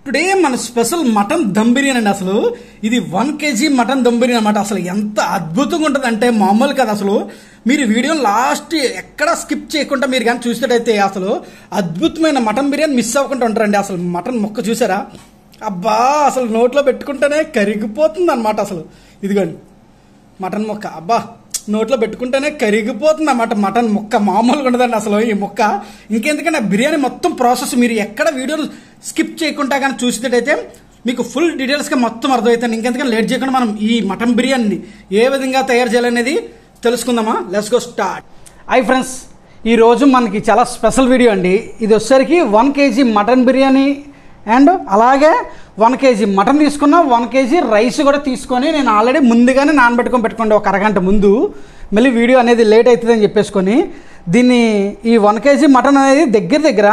today మన special mutton dum biryani అండి అసలు ఇది one KG mutton dum biryani అనమాట అసలు ఎంత అద్భుతంగా ఉంటుంది అంటే మామూలు కదా అసలు మీరు వీడియో లాస్ట్ ఎక్కడ స్కిప్ చేయకుండా మీరు కానీ చూసేటైతే అసలు అద్భుతమైన మటన్ బిర్యానీ మిస్ అవ్వకుండా ఉంటారండి అసలు మటన్ మొక్క చూసారా అబ్బా అసలు నోట్లో పెట్టుకుంటేనే కరిగిపోతుంది అనమాట అసలు ఇదిగోండి మటన్ ముక్క అబ్బా నోట్లో పెట్టుకుంటేనే కరిగిపోతుంది అన్నమాట మటన్ ముక్క మామూలుగా ఉండదండి అసలు ఈ ముక్క ఇంకెందుకంటే ఆ బిర్యానీ మొత్తం ప్రాసెస్ మీరు ఎక్కడ వీడియోలు స్కిప్ చేయకుండా కానీ చూసేటైతే మీకు ఫుల్ డీటెయిల్స్గా మొత్తం అర్థమవుతుంది ఇంకెందుకంటే లేట్ చేయకుండా మనం ఈ మటన్ బిర్యానీని ఏ విధంగా తయారు చేయాలనేది తెలుసుకుందామా let's go start hi friends ఈరోజు మనకి చాలా స్పెషల్ వీడియో అండి ఇది వచ్చేసరికి one KG mutton biryani and అలాగే వన్ కేజీ మటన్ తీసుకున్నా వన్ కేజీ రైస్ కూడా తీసుకొని నేను ఆల్రెడీ ముందుగానే నానబెట్టుకొని పెట్టుకోండి ఒక అరగంట ముందు మళ్ళీ వీడియో అనేది లేట్ అవుతుందని చెప్పేసుకొని దీన్ని ఈ వన్ కేజీ మటన్ అనేది దగ్గర దగ్గర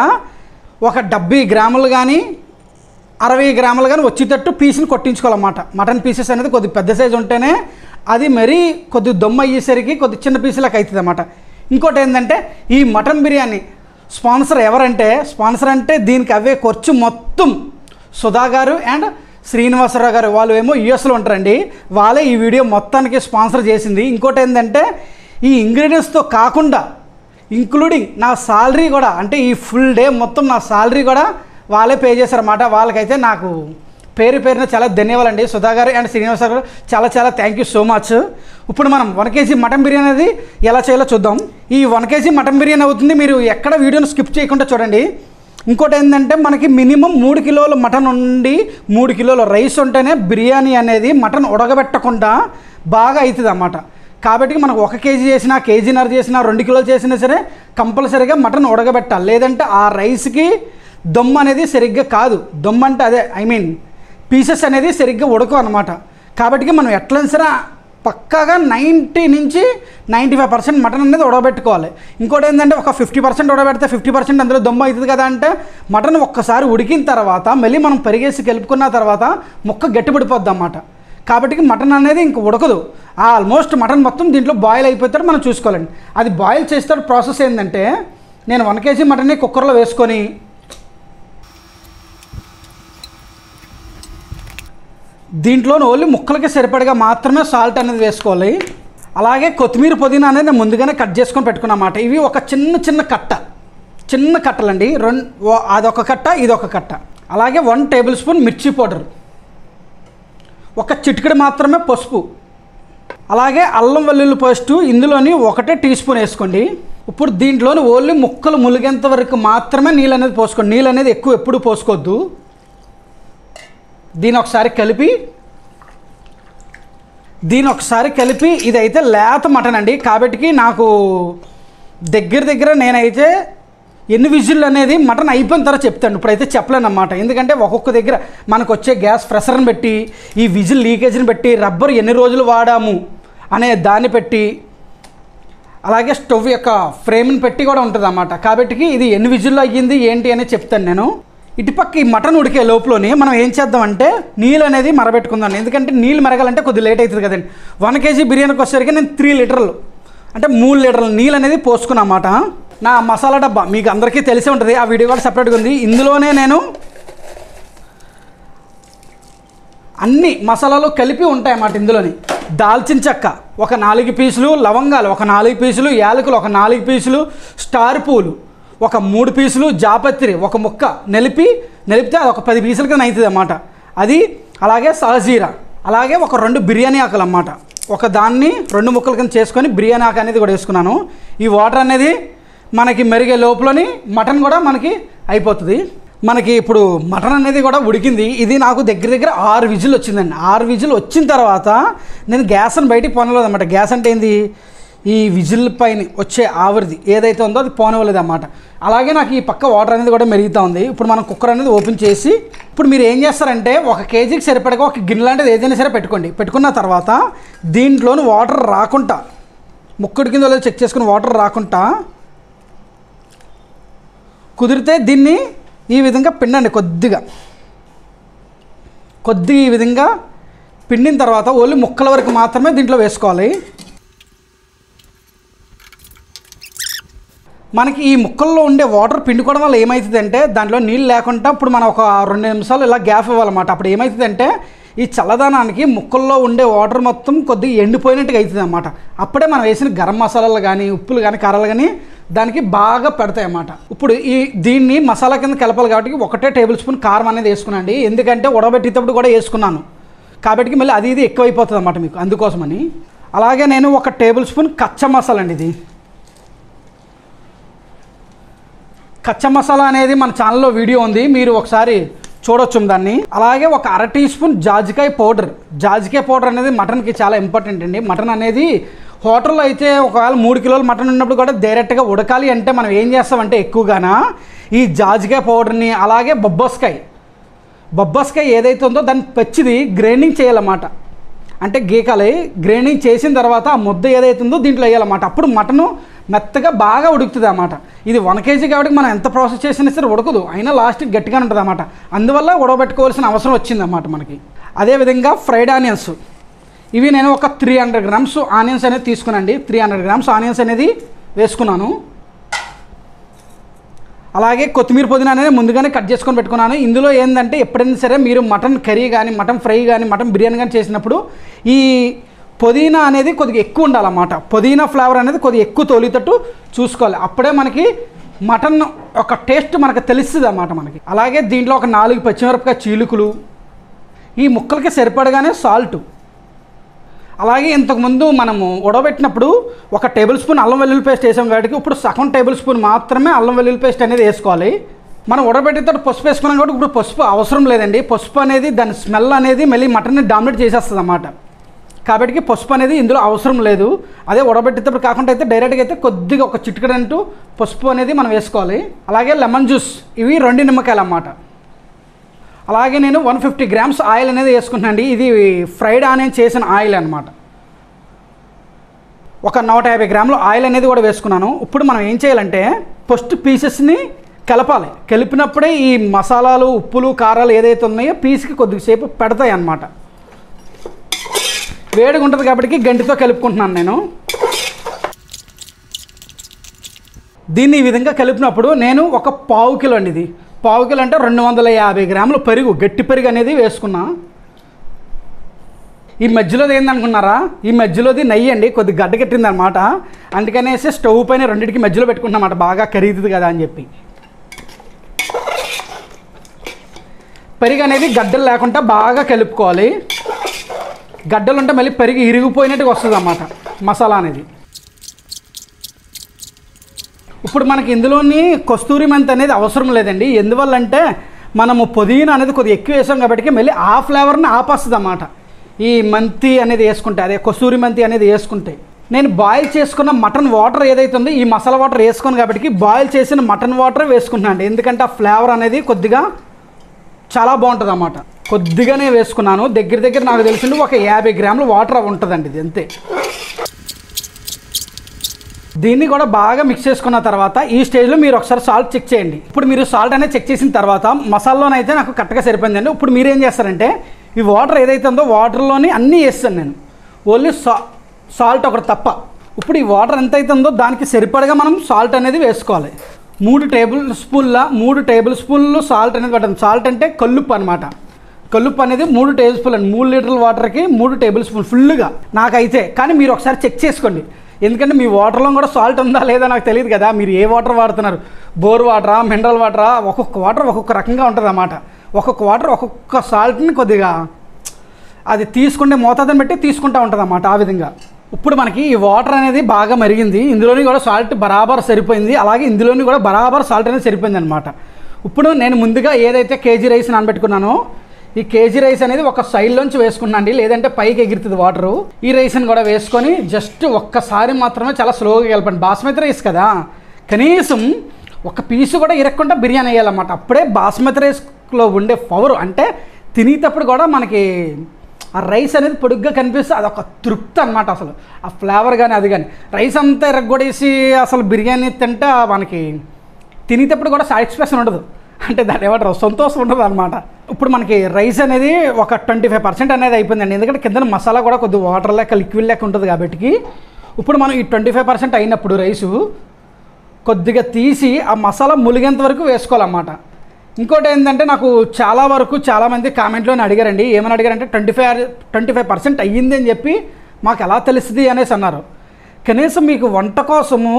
ఒక డెబ్బై గ్రాములు కానీ అరవై గ్రాములు కానీ వచ్చేటట్టు పీసులు కొట్టించుకోవాలన్నమాట మటన్ పీసెస్ అనేది కొద్ది పెద్ద సైజు ఉంటేనే అది మరీ కొద్ది దొమ్మ అయ్యేసరికి కొద్ది చిన్న పీసులకు అవుతుంది అన్నమాట ఇంకోటి ఏంటంటే ఈ మటన్ బిర్యానీ స్పాన్సర్ ఎవరంటే స్పాన్సర్ అంటే దీనికి అవే ఖర్చు మొత్తం సుధా గారు అండ్ శ్రీనివాసరావు గారు వాళ్ళు ఏమో యుఎస్లో ఉంటారండి వాళ్ళే ఈ వీడియో మొత్తానికి స్పాన్సర్ చేసింది ఇంకోటి ఏంటంటే ఈ ఇంగ్రీడియంట్స్తో కాకుండా ఇంక్లూడింగ్ నా సాలరీ కూడా అంటే ఈ ఫుల్ డే మొత్తం నా సాలరీ కూడా వాళ్ళే పే చేశారన్నమాట వాళ్ళకైతే నాకు పేరు పేరున చాలా ధన్యవాదాలండి సుధా గారు అండ్ శ్రీనివాస గారు చాలా చాలా థ్యాంక్ యూ సో మచ్ ఇప్పుడు మనం వన్ కేజీ మటన్ బిర్యానీ అనేది ఎలా చేయాలో చూద్దాం ఈ వన్ కేజీ మటన్ బిర్యానీ అవుతుంది మీరు ఎక్కడ వీడియోని స్కిప్ చేయకుండా చూడండి ఇంకోటి ఏంటంటే మనకి మినిమం మూడు కిలోల మటన్ ఉండి మూడు కిలోల రైస్ ఉంటేనే బిర్యానీ అనేది మటన్ ఉడకబెట్టకుండా బాగా అవుతుంది అన్నమాట కాబట్టి మనకు ఒక కేజీ చేసినా కేజీన్నర చేసినా రెండు కిలోలు చేసినా సరే కంపల్సరీగా మటన్ ఉడకబెట్టాలి లేదంటే ఆ రైస్కి దమ్ అనేది సరిగ్గా కాదు దమ్ అంటే అదే ఐ మీన్ పీసెస్ అనేది సరిగ్గా ఉడకవు అనమాట కాబట్టి మనం ఎట్లయినా సరే పక్కాగా నైంటీ నుంచి నైంటీ ఫైవ్ పర్సెంట్ మటన్ అనేది ఉడకబెట్టుకోవాలి ఇంకోటి ఏంటంటే ఒక ఫిఫ్టీ పర్సెంట్ ఉడకబెడితే ఫిఫ్టీ పర్సెంట్ అందులో దమ్ము అవుతుంది కదా అంటే మటన్ ఒక్కసారి ఉడికిన తర్వాత మళ్ళీ మనం పెరిగేసి కలుపుకున్న తర్వాత ముక్క గట్టిపడిపోద్ది అన్నమాట కాబట్టి మటన్ అనేది ఇంక ఉడకదు ఆల్మోస్ట్ మటన్ మొత్తం దీంట్లో బాయిల్ అయిపోతాడు మనం చూసుకోవాలండి అది బాయిల్ చేసేటప్పుడు ప్రాసెస్ ఏంటంటే నేను వన్ కేజీ మటన్ని కుక్కర్లో వేసుకొని దీంట్లో ఓన్లీ ముక్కలకి సరిపడగా మాత్రమే సాల్ట్ అనేది వేసుకోవాలి అలాగే కొత్తిమీర పుదీనా అనేది నేను ముందుగానే కట్ చేసుకొని పెట్టుకున్నమాట ఇవి ఒక చిన్న చిన్న కట్ట చిన్న కట్టలండి రెండు అదొక కట్ట ఇదొక కట్ట అలాగే వన్ టేబుల్ స్పూన్ మిర్చి పౌడర్ ఒక చిటికెడు మాత్రమే పసుపు అలాగే అల్లం వెల్లుల్లి పేస్ట్ ఇందులోని ఒకటే టీ స్పూన్ వేసుకోండి ఇప్పుడు దీంట్లోని ఓన్లీ ముక్కలు ములిగేంత వరకు మాత్రమే నీళ్ళు అనేది పోసుకోండి నీళ్ళు అనేది ఎక్కువ ఎప్పుడు పోసుకోవద్దు దీని ఒకసారి కలిపి దీని ఒకసారి కలిపి ఇదైతే లేత మటన్ అండి కాబట్టి నాకు దగ్గర దగ్గర నేనైతే ఎన్ని విజిల్ అనేది మటన్ అయిపోయిన తర్వాత చెప్తాను ఇప్పుడైతే చెప్పలేను అన్నమాట ఎందుకంటే ఒక్కొక్క దగ్గర మనకు వచ్చే గ్యాస్ ప్రెషర్ని పెట్టి ఈ విజిల్ లీకేజ్ని పెట్టి రబ్బర్ ఎన్ని రోజులు వాడాము అనే దాన్ని పెట్టి అలాగే స్టవ్ యొక్క ఫ్రేమ్ని పెట్టి కూడా ఉంటుంది అన్నమాట కాబట్టి ఇది ఎన్ని విజిల్లో అయ్యింది ఏంటి అనేది చెప్తాను నేను ఇటుపక్క ఈ మటన్ ఉడికే లోపలని మనం ఏం చేద్దామంటే నీళ్ళు అనేది మరబెట్టుకుందాం ఎందుకంటే నీళ్ళు మరగాలంటే కొద్దిగా లేట్ అవుతుంది కదండి వన్ కేజీ బిర్యానీకి వచ్చేసరికి నేను త్రీ లీటర్లు అంటే మూడు లీటర్ల నీళ్ళు అనేది పోసుకున్నమాట నా మసాలా డబ్బా మీకు అందరికీ తెలిసే ఉంటుంది ఆ వీడియో కూడా సపరేట్గా ఉంది ఇందులోనే నేను అన్ని మసాలాలు కలిపి ఉంటాయన్నమాట ఇందులోని దాల్చిన చెక్క ఒక నాలుగు పీసులు లవంగాలు ఒక నాలుగు పీసులు యాలకులు ఒక నాలుగు పీసులు స్టార్ పూలు ఒక మూడు పీసులు జాపత్రి ఒక ముక్క నలిపి నలిపితే అది ఒక పది పీసుల కింద అవుతుంది అన్నమాట అది అలాగే సహజీరా అలాగే ఒక రెండు బిర్యానీ ఆకులు అన్నమాట ఒక దాన్ని రెండు ముక్కల కింద చేసుకొని బిర్యానీ ఆకు అనేది కూడా వేసుకున్నాను ఈ వాటర్ అనేది మనకి మెరిగే లోపలని మటన్ కూడా మనకి అయిపోతుంది మనకి ఇప్పుడు మటన్ అనేది కూడా ఉడికింది ఇది నాకు దగ్గర దగ్గర ఆరు విజిల్ వచ్చిందండి ఆరు విజిల్ వచ్చిన తర్వాత నేను గ్యాస్ని బయటికి పోనలేదు అనమాట గ్యాస్ అంటే ఏంది ఈ విజిల్ పైన వచ్చే ఆవిరిది ఏదైతే ఉందో అది పోనవలేదు అనమాట అలాగే నాకు ఈ పక్క వాటర్ అనేది కూడా మెరుగుతూ ఉంది ఇప్పుడు మనం కుక్కర్ అనేది ఓపెన్ చేసి ఇప్పుడు మీరు ఏం చేస్తారంటే ఒక కేజీకి సరిపడగా ఒక గిన్నె లాంటిది ఏదైనా సరే పెట్టుకోండి పెట్టుకున్న తర్వాత దీంట్లోని వాటర్ రాకుండా ముక్కడి కింద చెక్ చేసుకుని వాటర్ రాకుండా కుదిరితే దీన్ని ఈ విధంగా పిండండి కొద్దిగా కొద్దిగా ఈ విధంగా పిండిన తర్వాత ఓన్లీ ముక్కల వరకు మాత్రమే దీంట్లో వేసుకోవాలి మనకి ఈ ముక్కల్లో ఉండే వాటర్ పిండుకోవడం వల్ల ఏమవుతుందంటే దాంట్లో నీళ్ళు లేకుండా ఇప్పుడు మనం ఒక రెండు నిమిషాలు ఇలా గ్యాప్ ఇవ్వాలన్నమాట అప్పుడు ఏమవుతుందంటే ఈ చల్లదనానికి ముక్కల్లో ఉండే వాటర్ మొత్తం కొద్దిగా ఎండిపోయినట్టుగా అవుతుంది అనమాట అప్పుడే మనం వేసిన గరం మసాలాలు కానీ ఉప్పులు కానీ కారాలు కానీ దానికి బాగా పెడతాయి అన్నమాట ఇప్పుడు ఈ దీన్ని మసాలా కింద కలపాలి కాబట్టి ఒకటే టేబుల్ స్పూన్ కారం అనేది వేసుకున్నాండి ఎందుకంటే ఉడబెట్టేటప్పుడు కూడా వేసుకున్నాను కాబట్టి మళ్ళీ అది ఇది ఎక్కువైపోతుంది అన్నమాట మీకు అందుకోసమని అలాగే నేను ఒక టేబుల్ స్పూన్ కచ్చ మసాలా అండి ఇది కచ్చ మసాలా అనేది మన ఛానల్లో వీడియో ఉంది మీరు ఒకసారి చూడొచ్చు దాన్ని అలాగే ఒక అర టీ స్పూన్ జాజికాయ పౌడర్ జాజికాయ పౌడర్ అనేది మటన్కి చాలా ఇంపార్టెంట్ అండి మటన్ అనేది హోటల్లో అయితే ఒకవేళ మూడు కిలోలు మటన్ ఉన్నప్పుడు కూడా డైరెక్ట్గా ఉడకాలి అంటే మనం ఏం చేస్తామంటే ఎక్కువగానా ఈ జాజికాయ పౌడర్ని అలాగే బొబ్బస్కాయ బొబ్బస్కాయ ఏదైతే ఉందో దాన్ని పచ్చిది గ్రైండింగ్ చేయాలన్నమాట అంటే గీకాలి గ్రైండింగ్ చేసిన తర్వాత ఆ ముద్ద ఏదైతే ఉందో దీంట్లో వేయాలన్నమాట అప్పుడు మటను మెత్తగా బాగా ఉడుకుతుంది అన్నమాట ఇది వన్ కేజీ కాబట్టి మనం ఎంత ప్రాసెస్ చేసినా సరే ఉడకదు అయినా లాస్ట్ గట్టిగా ఉంటుంది అన్నమాట అందువల్ల ఉడకబెట్టుకోవాల్సిన అవసరం వచ్చింది అన్నమాట మనకి అదేవిధంగా ఫ్రైడ్ ఆనియన్స్ ఇవి నేను ఒక త్రీ హండ్రెడ్ గ్రామ్స్ ఆనియన్స్ అనేది తీసుకున్నాండి త్రీ హండ్రెడ్ గ్రామ్స్ ఆనియన్స్ అనేది వేసుకున్నాను అలాగే కొత్తిమీర పుదీనా అనేది ముందుగానే కట్ చేసుకొని పెట్టుకున్నాను ఇందులో ఏంటంటే ఎప్పుడైనా సరే మీరు మటన్ కర్రీ కానీ మటన్ ఫ్రై కానీ మటన్ బిర్యానీ కానీ చేసినప్పుడు ఈ పుదీనా అనేది కొద్దిగా ఎక్కువ ఉండాలన్నమాట పుదీనా ఫ్లేవర్ అనేది కొద్దిగా ఎక్కువ తోలితట్టు చూసుకోవాలి అప్పుడే మనకి మటన్ ఒక టేస్ట్ మనకు తెలుస్తుంది అన్నమాట మనకి అలాగే దీంట్లో ఒక నాలుగు పచ్చిమిరపకాయ చీలుకలు ఈ ముక్కలకి సరిపడగానే సాల్ట్ అలాగే ఇంతకుముందు మనము ఉడబెట్టినప్పుడు ఒక టేబుల్ స్పూన్ అల్లం వెల్లుల్లి పేస్ట్ వేసాం కాబట్టి ఇప్పుడు సగం టేబుల్ స్పూన్ మాత్రమే అల్లం వెల్లుల్లి పేస్ట్ అనేది వేసుకోవాలి మనం ఉడబెట్టిన తర్వాత పసుపు వేసుకున్నాం కాబట్టి ఇప్పుడు పసుపు అవసరం లేదండి పసుపు అనేది దాని స్మెల్ అనేది మళ్ళీ మటన్ని డామినేట్ చేసేస్తుంది అన్నమాట కాబట్టి పసుపు అనేది ఇందులో అవసరం లేదు అదే ఉడబెట్టేటప్పుడు కాకుండా అయితే డైరెక్ట్గా అయితే కొద్దిగా ఒక చిటికడంటూ పసుపు అనేది మనం వేసుకోవాలి అలాగే లెమన్ జ్యూస్ ఇవి రెండు నిమ్మకాయలు అన్నమాట అలాగే నేను వన్ ఫిఫ్టీ గ్రామ్స్ ఆయిల్ అనేది వేసుకుంటున్నాను ఇది ఫ్రైడ్ ఆనియన్ చేసిన ఆయిల్ అనమాట ఒక నూట యాభై గ్రాములు ఆయిల్ అనేది కూడా వేసుకున్నాను ఇప్పుడు మనం ఏం చేయాలంటే ఫస్ట్ పీసెస్ని కలపాలి కలిపినప్పుడే ఈ మసాలాలు ఉప్పులు కారాలు ఏదైతే ఉన్నాయో పీస్కి కొద్దిసేపు పెడతాయి అన్నమాట వేడిగా ఉంటుంది కాబట్టి గంటితో కలుపుకుంటున్నాను నేను దీన్ని ఈ విధంగా కలిపినప్పుడు నేను ఒక పావు కిలో అండి ఇది పావు కిలో అంటే రెండు వందల యాభై గ్రాముల పెరుగు గట్టి పెరుగు అనేది వేసుకున్నా ఈ మధ్యలోది ఏందనుకున్నారా ఈ మధ్యలోది నెయ్యి అండి కొద్ది గడ్డ కట్టింది అనమాట అందుకనేసి స్టవ్ పైన రెండింటికి మధ్యలో పెట్టుకుంటున్నమాట బాగా ఖరీదుది కదా అని చెప్పి పెరుగు అనేది గడ్డలు లేకుండా బాగా కలుపుకోవాలి గడ్డలు ఉంటే మళ్ళీ పెరిగి ఇరిగిపోయినట్టుగా వస్తుంది అన్నమాట మసాలా అనేది ఇప్పుడు మనకి ఇందులోని కస్తూరి మెంతి అనేది అవసరం లేదండి ఎందువల్ల అంటే మనము పుదీనా అనేది కొద్దిగా ఎక్కువ వేసాం కాబట్టి మళ్ళీ ఆ ఫ్లేవర్ని ఆపస్తుంది అన్నమాట ఈ మెంతి అనేది వేసుకుంటే అదే కస్తూరి మెంతి అనేది వేసుకుంటే నేను బాయిల్ చేసుకున్న మటన్ వాటర్ ఏదైతే ఉందో ఈ మసాలా వాటర్ వేసుకోను కాబట్టి బాయిల్ చేసిన మటన్ వాటర్ వేసుకుంటున్నాను అండి ఎందుకంటే ఆ ఫ్లేవర్ అనేది కొద్దిగా చాలా బాగుంటుంది అన్నమాట కొద్దిగానే వేసుకున్నాను దగ్గర దగ్గర నాకు తెలిసింది ఒక యాభై గ్రాముల వాటర్ ఉంటుందండి ఇది అంతే దీన్ని కూడా బాగా మిక్స్ చేసుకున్న తర్వాత ఈ స్టేజ్లో మీరు ఒకసారి సాల్ట్ చెక్ చేయండి ఇప్పుడు మీరు సాల్ట్ అనేది చెక్ చేసిన తర్వాత మసాలాలోనైతే నాకు కరెక్ట్గా సరిపోయిందండి ఇప్పుడు మీరు ఏం చేస్తారంటే ఈ వాటర్ ఏదైతే ఉందో వాటర్లోని అన్నీ వేస్తాను నేను ఓన్లీ సా సాల్ట్ ఒకటి తప్ప ఇప్పుడు ఈ వాటర్ ఎంత అయితే ఉందో దానికి సరిపడగా మనం సాల్ట్ అనేది వేసుకోవాలి మూడు టేబుల్ స్పూన్ల మూడు టేబుల్ స్పూన్లు సాల్ట్ అనేది పట్టాలి సాల్ట్ అంటే కల్లుప్పు అనమాట కల్లుప్పు అనేది మూడు టేబుల్ స్పూన్ అండి మూడు లీటర్ల వాటర్కి మూడు టేబుల్ స్పూన్ ఫుల్గా నాకైతే కానీ మీరు ఒకసారి చెక్ చేసుకోండి ఎందుకంటే మీ వాటర్లో కూడా సాల్ట్ ఉందా లేదా నాకు తెలియదు కదా మీరు ఏ వాటర్ వాడుతున్నారు బోర్ వాటరా మినరల్ వాటరా ఒక్కొక్క వాటర్ ఒక్కొక్క రకంగా ఉంటుంది అన్నమాట ఒక్కొక్క వాటర్ ఒక్కొక్క సాల్ట్ని కొద్దిగా అది తీసుకుంటే మోతాదుని బట్టి తీసుకుంటా ఉంటుంది అన్నమాట ఆ విధంగా ఇప్పుడు మనకి ఈ వాటర్ అనేది బాగా మరిగింది ఇందులోని కూడా సాల్ట్ బరాబర్ సరిపోయింది అలాగే ఇందులోని కూడా బరాబర్ సాల్ట్ అనేది సరిపోయింది అనమాట ఇప్పుడు నేను ముందుగా ఏదైతే కేజీ రైస్ నానబెట్టుకున్నానో ఈ కేజీ రైస్ అనేది ఒక సైడ్లోంచి వేసుకున్నాండి లేదంటే పైకి ఎగురుతుంది వాటరు ఈ రైస్ని కూడా వేసుకొని జస్ట్ ఒక్కసారి మాత్రమే చాలా స్లోగా కలపండి బాస్మతి రైస్ కదా కనీసం ఒక పీసు కూడా ఇరక్కుండా బిర్యానీ వేయాలన్నమాట అప్పుడే బాస్మతి రైస్లో ఉండే పవర్ అంటే తినేటప్పుడు కూడా మనకి ఆ రైస్ అనేది పొడుగ్గా కనిపిస్తే అదొక తృప్తి అనమాట అసలు ఆ ఫ్లేవర్ కానీ అది కానీ రైస్ అంతా ఎరగొడేసి అసలు బిర్యానీ తింటే మనకి తినేటప్పుడు కూడా సాటిస్ఫాక్షన్ ఉండదు అంటే దాన్ని ఏమంటారు సంతోషం ఉండదు అనమాట ఇప్పుడు మనకి రైస్ అనేది ఒక ట్వంటీ ఫైవ్ పర్సెంట్ అనేది అయిపోయిందండి ఎందుకంటే కింద మసాలా కూడా కొద్దిగా వాటర్ లెక్క లిక్విడ్ లెక్క ఉంటుంది కాబట్టి ఇప్పుడు మనం ఈ ట్వంటీ ఫైవ్ పర్సెంట్ అయినప్పుడు రైసు కొద్దిగా తీసి ఆ మసాలా ములిగేంత వరకు వేసుకోవాలన్నమాట ఇంకోటి ఏంటంటే నాకు చాలా వరకు చాలామంది కామెంట్లోనే అడిగారండి ఏమని అడిగారంటే twenty five twenty five percent అయ్యింది అని చెప్పి మాకు ఎలా తెలుస్తుంది అనేసి అన్నారు కనీసం మీకు వంట కోసము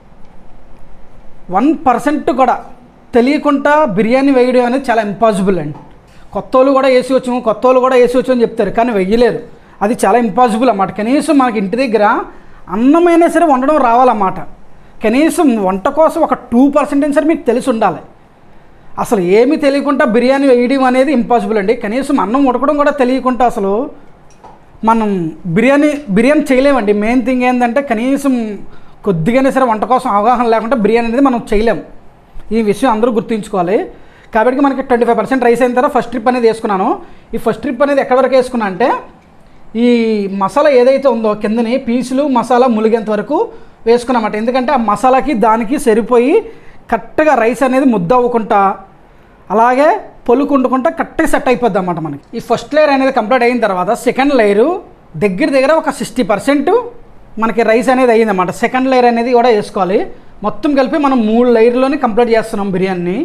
వన్ పర్సెంట్ కూడా తెలియకుండా బిర్యానీ వేయడం అనేది చాలా ఇంపాసిబుల్ అండి కొత్త వాళ్ళు కూడా వేసి వచ్చాము కొత్త వాళ్ళు కూడా వేసి వచ్చాము అని చెప్తారు కానీ వెయ్యలేరు అది చాలా ఇంపాసిబుల్ అన్నమాట కనీసం మనకి ఇంటి దగ్గర అన్నమైనా సరే వండడం రావాలన్నమాట కనీసం వంట కోసం ఒక టూ పర్సెంట్ అయినా సరే మీకు తెలిసి ఉండాలి అసలు ఏమీ తెలియకుండా బిర్యానీ వేయడం అనేది ఇంపాసిబుల్ అండి కనీసం అన్నం ఉడకడం కూడా తెలియకుండా అసలు మనం బిర్యానీ బిర్యానీ చేయలేమండి మెయిన్ థింగ్ ఏంటంటే కనీసం కొద్దిగానే సరే వంట కోసం అవగాహన లేకుండా బిర్యానీ అనేది మనం చేయలేం ఈ విషయం అందరూ గుర్తుంచుకోవాలి కాబట్టి మనకి ట్వంటీ ఫైవ్ పర్సెంట్ రైస్ అయిన తర్వాత ఫస్ట్ ట్రిప్ అనేది వేసుకున్నాను ఈ ఫస్ట్ ట్రిప్ అనేది ఎక్కడి వరకు వేసుకున్నా అంటే ఈ మసాలా ఏదైతే ఉందో కిందని పీసులు మసాలా ములిగేంత వరకు వేసుకున్నామట ఎందుకంటే ఆ మసాలాకి దానికి సరిపోయి కరెక్ట్గా రైస్ అనేది ముద్ద అవ్వకుండా అలాగే పొలుకుంటుకుంటా కరెక్ట్గా సెట్ అయిపోద్ది అన్నమాట మనకి ఈ ఫస్ట్ లేయర్ అనేది కంప్లీట్ అయిన తర్వాత సెకండ్ లేయరు దగ్గర దగ్గర ఒక సిక్స్టీ పర్సెంట్ మనకి రైస్ అనేది అయ్యిందన్నమాట సెకండ్ లేయర్ అనేది కూడా వేసుకోవాలి మొత్తం కలిపి మనం మూడు లేయర్లోనే కంప్లీట్ చేస్తున్నాం బిర్యానీ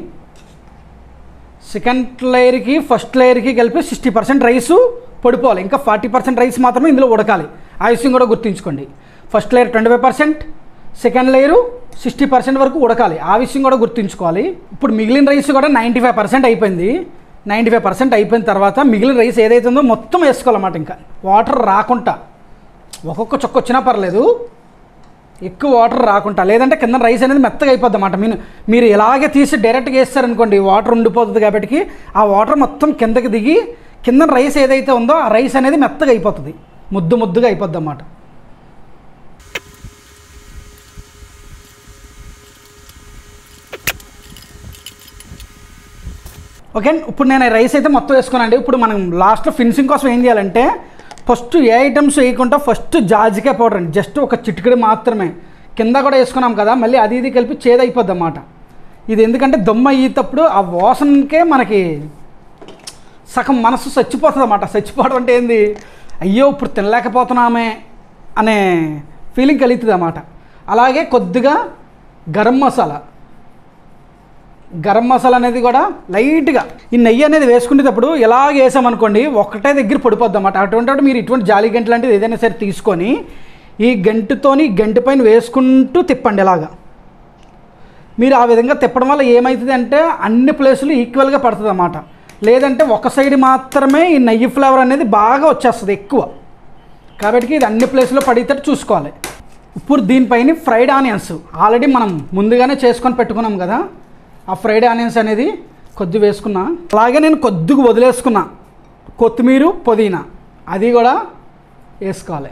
సెకండ్ లేయర్కి ఫస్ట్ లేయర్కి కలిపి సిక్స్టీ పర్సెంట్ రైసు పడిపోవాలి ఇంకా ఫార్టీ పర్సెంట్ రైస్ మాత్రమే ఇందులో ఉడకాలి ఆ విషయం కూడా గుర్తుంచుకోండి first layer twenty five percent second layer sixty percent వరకు ఉడకాలి ఆ విషయం కూడా గుర్తుంచుకోవాలి ఇప్పుడు మిగిలిన రైస్ కూడా నైంటీ ఫైవ్ పర్సెంట్ అయిపోయింది నైంటీ ఫైవ్ పర్సెంట్ అయిపోయిన తర్వాత మిగిలిన రైస్ ఏదైతే ఉందో మొత్తం వేసుకోవాలన్నమాట ఇంకా వాటర్ రాకుండా ఒక్కొక్క చొక్క వచ్చినా పర్లేదు ఎక్కువ వాటర్ రాకుండా లేదంటే కింద రైస్ అనేది మెత్తగా అయిపోద్ది అన్నమాట మీరు మీరు ఇలాగే తీసి డైరెక్ట్గా వేస్తారనుకోండి వాటర్ ఉండిపోతుంది కాబట్టి ఆ వాటర్ మొత్తం కిందకి దిగి కింద రైస్ ఏదైతే ఉందో ఆ రైస్ అనేది మెత్తగా అయిపోతుంది ముద్దు ముద్దుగా అయిపోద్ది అన్నమాట ఓకే ఇప్పుడు నేను ఈ రైస్ అయితే మొత్తం వేసుకున్నానండి ఇప్పుడు మనం లాస్ట్లో ఫినిషింగ్ కోసం ఏం చేయాలంటే ఫస్ట్ ఏ ఐటమ్స్ వేయకుండా ఫస్ట్ జాజికాయ పౌడర్ అండి జస్ట్ ఒక చిటికెడు మాత్రమే కింద కూడా వేసుకున్నాం కదా మళ్ళీ అది ఇది కలిపి చేదైపోద్ది అన్నమాట ఇది ఎందుకంటే దొమ్మ అయ్యేటప్పుడు ఆ వాసనకే మనకి సగం మనసు చచ్చిపోతుంది అన్నమాట చచ్చిపోవడం అంటే ఏంది అయ్యో ఇప్పుడు తినలేకపోతున్నామే అనే ఫీలింగ్ కలుగుతుంది అన్నమాట అలాగే కొద్దిగా గరం మసాలా గరం మసాలా అనేది కూడా లైట్గా ఈ నెయ్యి అనేది వేసుకునేటప్పుడు ఇలాగ వేసామనుకోండి ఒకటే దగ్గర పడిపోద్ది అన్నమాట అటువంటి మీరు ఇటువంటి జాలి గంట లాంటిది ఏదైనా సరే తీసుకొని ఈ గంటతోని గంట పైన వేసుకుంటూ తిప్పండి ఇలాగా మీరు ఆ విధంగా తిప్పడం వల్ల ఏమవుతుంది అంటే అన్ని ప్లేసులు ఈక్వల్గా పడుతుంది అన్నమాట లేదంటే ఒక సైడ్ మాత్రమే ఈ నెయ్యి ఫ్లేవర్ అనేది బాగా వచ్చేస్తుంది ఎక్కువ కాబట్టి ఇది అన్ని ప్లేసులో పడేటట్టు చూసుకోవాలి ఇప్పుడు దీనిపైన ఫ్రైడ్ ఆనియన్స్ ఆల్రెడీ మనం ముందుగానే చేసుకొని పెట్టుకున్నాం కదా ఆ ఫ్రైడ్ ఆనియన్స్ అనేది కొద్ది వేసుకున్నా అలాగే నేను కొద్దిగా వదిలేసుకున్నా కొత్తిమీర పుదీనా అది కూడా వేసుకోవాలి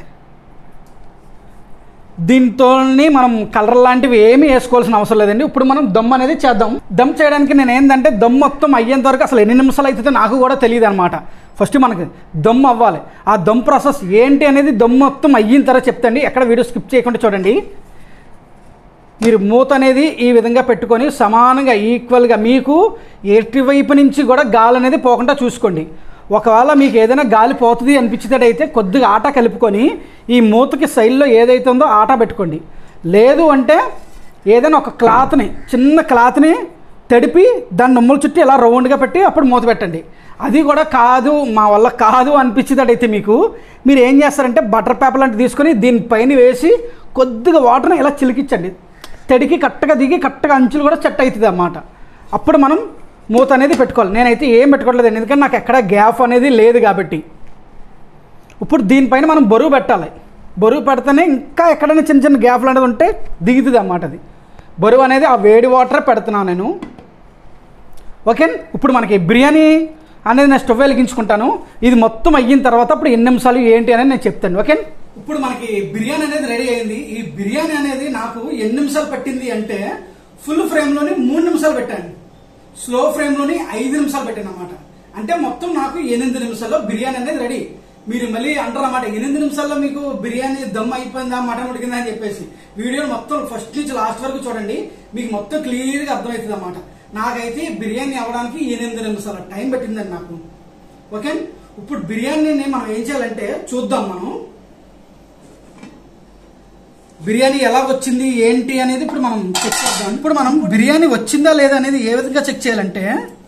దీంతో మనం కలర్ లాంటివి ఏమీ వేసుకోవాల్సిన అవసరం లేదండి ఇప్పుడు మనం దమ్ అనేది చేద్దాం దమ్ చేయడానికి నేను ఏంటంటే దమ్ మొత్తం అయ్యేంత వరకు అసలు ఎన్ని నిమిషాలు అవుతుందో నాకు కూడా తెలియదు అనమాట ఫస్ట్ మనకి దమ్ అవ్వాలి ఆ దమ్ ప్రాసెస్ ఏంటి అనేది దమ్ మొత్తం అయిన తర్వాత చెప్తండి ఎక్కడ వీడియో స్కిప్ చేయకుండా చూడండి మీరు మూత అనేది ఈ విధంగా పెట్టుకొని సమానంగా ఈక్వల్గా మీకు ఎటువైపు నుంచి కూడా గాలి అనేది పోకుండా చూసుకోండి ఒకవేళ మీకు ఏదైనా గాలి పోతుంది అనిపించేటట్టయితే కొద్దిగా ఆట కలుపుకొని ఈ మూతకి సైడ్లో ఏదైతే ఉందో ఆట పెట్టుకోండి లేదు అంటే ఏదైనా ఒక క్లాత్ని చిన్న క్లాత్ని తడిపి దాన్ని నొమ్ముల చుట్టూ ఇలా రౌండ్గా పెట్టి అప్పుడు మూత పెట్టండి అది కూడా కాదు మా వల్ల కాదు అనిపించేటట్టయితే మీకు మీరు ఏం చేస్తారంటే బటర్ పేపర్ లాంటివి తీసుకొని దీనిపైన వేసి కొద్దిగా వాటర్ని ఇలా చిలికించండి తడికి కట్టగా దిగి కట్టగా అంచులు కూడా సెట్ అవుతుంది అన్నమాట అప్పుడు మనం మూత అనేది పెట్టుకోవాలి నేనైతే ఏం పెట్టుకోవట్లేదు ఎందుకంటే నాకు ఎక్కడ గ్యాప్ అనేది లేదు కాబట్టి ఇప్పుడు దీనిపైన మనం బరువు పెట్టాలి బరువు పెడితేనే ఇంకా ఎక్కడైనా చిన్న చిన్న గ్యాప్లు అనేది ఉంటే దిగుతుంది అన్నమాట అది బరువు అనేది ఆ వేడి వాటర్ పెడుతున్నాను నేను ఓకే ఇప్పుడు మనకి బిర్యానీ అనేది నేను స్టవ్ వెలిగించుకుంటాను ఇది మొత్తం అయిన తర్వాత అప్పుడు ఎన్ని నిమిషాలు ఏంటి అనేది నేను చెప్తాను ఓకే ఇప్పుడు మనకి బిర్యానీ అనేది రెడీ అయింది ఈ బిర్యానీ అనేది నాకు ఎన్ని నిమిషాలు పట్టింది అంటే ఫుల్ ఫ్రేమ్ లోని మూడు నిమిషాలు పెట్టాను స్లో ఫ్రేమ్ లోని ఐదు నిమిషాలు పెట్టాను అనమాట అంటే మొత్తం నాకు ఎనిమిది నిమిషాల్లో బిర్యానీ అనేది రెడీ మీరు మళ్ళీ అంటారు అన్నమాట ఎనిమిది నిమిషాల్లో మీకు బిర్యానీ దమ్ అయిపోయిందా మటన్ ఉడికిందా అని చెప్పేసి వీడియో మొత్తం ఫస్ట్ నుంచి లాస్ట్ వరకు చూడండి మీకు మొత్తం క్లియర్ గా అర్థమవుతుంది అన్నమాట నాకైతే బిర్యానీ అవ్వడానికి ఎనిమిది నిమిషాల టైం పెట్టిందండి నాకు ఓకే ఇప్పుడు బిర్యానీని మనం ఏం చేయాలంటే చూద్దాం మనం బిర్యానీ ఎలా వచ్చింది ఏంటి అనేది ఇప్పుడు మనం చెక్ చేద్దాం ఇప్పుడు మనం బిర్యానీ వచ్చిందా లేదా అనేది ఏ విధంగా చెక్ చేయాలంటే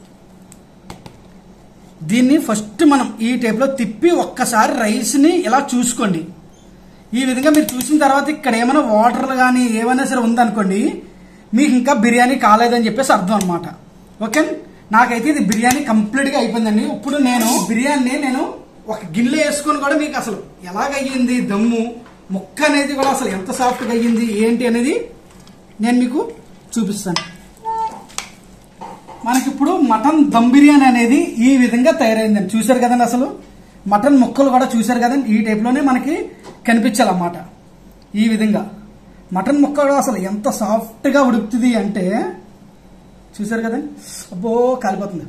దీన్ని ఫస్ట్ మనం ఈ టైప్లో తిప్పి ఒక్కసారి రైస్ని ఇలా చూసుకోండి ఈ విధంగా మీరు చూసిన తర్వాత ఇక్కడ ఏమైనా వాటర్ కానీ ఏమైనా సరే ఉందనుకోండి మీకు ఇంకా బిర్యానీ కాలేదని చెప్పేసి అర్థం అనమాట ఓకే నాకైతే ఇది బిర్యానీ కంప్లీట్గా అయిపోయిందండి ఇప్పుడు నేను బిర్యానీ నేను ఒక గిన్నెలో వేసుకొని కూడా మీకు అసలు ఎలాగయ్యింది దమ్ము ముక్క అనేది కూడా అసలు ఎంత సాఫ్ట్గా అయ్యింది ఏంటి అనేది నేను మీకు చూపిస్తాను మనకి ఇప్పుడు మటన్ దమ్ బిర్యానీ అనేది ఈ విధంగా తయారైందండి చూశారు కదండి అసలు మటన్ ముక్కలు కూడా చూశారు కదండి ఈ టైప్లోనే మనకి కనిపించాలన్నమాట ఈ విధంగా మటన్ ముక్క కూడా అసలు ఎంత సాఫ్ట్గా ఉడుకుతుంది అంటే చూశారు కదండి అబ్బో కాలిపోతుంది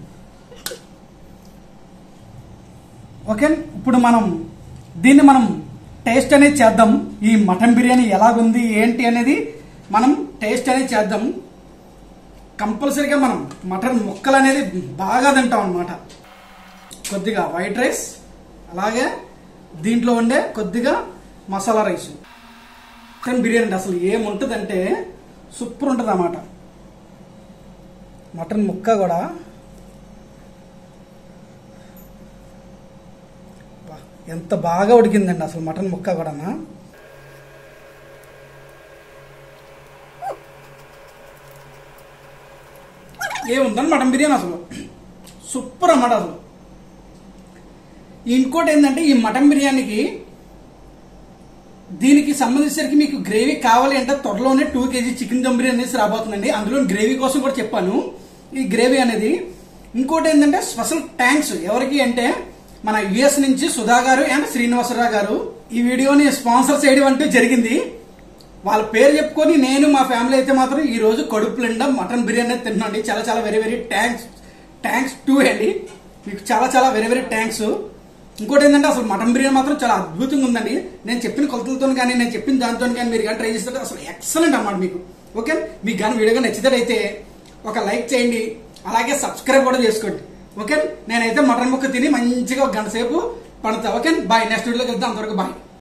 ఓకే ఇప్పుడు మనం దీన్ని మనం టేస్ట్ అనేది చేద్దాం ఈ మటన్ బిర్యానీ ఎలాగుంది ఏంటి అనేది మనం టేస్ట్ అనేది చేద్దాం కంపల్సరీగా మనం మటన్ ముక్కలు అనేది బాగా తింటాం అనమాట కొద్దిగా వైట్ రైస్ అలాగే దీంట్లో ఉండే కొద్దిగా మసాలా రైస్ మటన్ బిర్యానీ అంటే అసలు ఏముంటుందంటే సూపర్ ఉంటుంది అన్నమాట మటన్ ముక్క కూడా వా, ఎంత బాగా ఉడికిందండి అసలు మటన్ ముక్క కూడా ఏముందండి మటన్ బిర్యానీ అసలు సూపర్ అన్నమాట అసలు ఇంకోటి ఏంటంటే ఈ మటన్ బిర్యానీకి దీనికి సంబంధించేసరికి మీకు గ్రేవీ కావాలి అంటే త్వరలోనే two kg chicken dum biryani అనేసి రాబోతుందండి అందులో గ్రేవీ కోసం కూడా చెప్పాను ఈ గ్రేవీ అనేది ఇంకోటి ఏంటంటే స్పెషల్ థ్యాంక్స్ ఎవరికి అంటే మన యుఎస్ నుంచి సుధా గారు అండ్ శ్రీనివాసరావు గారు ఈ వీడియోని స్పాన్సర్ చేయడం అంటూ జరిగింది వాళ్ళ పేరు చెప్పుకొని నేను మా ఫ్యామిలీ అయితే మాత్రం ఈ రోజు కడుపు నిండా మటన్ బిర్యానీ తిన్నాండి చాలా చాలా very very thanks thanks to అండి మీకు చాలా చాలా వెరీ వెరీ థ్యాంక్స్ ఇంకోటి ఏంటంటే అసలు మటన్ బిర్యానీ మాత్రం చాలా అద్భుతంగా ఉందండి నేను చెప్పిన కొలతలతో కానీ నేను చెప్పిన దాంతో కానీ మీరు కానీ ట్రై చేస్తే అసలు ఎక్సలెంట్ అన్నమాట మీకు ఓకే మీకు కానీ వీడియో నచ్చినట్టయితే ఒక లైక్ చేయండి అలాగే సబ్స్క్రైబ్ కూడా చేసుకోండి ఓకే నేనైతే మటన్ ముక్క తిని మంచిగా ఒక గంట సేపు పడతా ఓకే బాయ్ నెక్స్ట్ వీడియోకి వెళ్తాం అంతవరకు బాయ్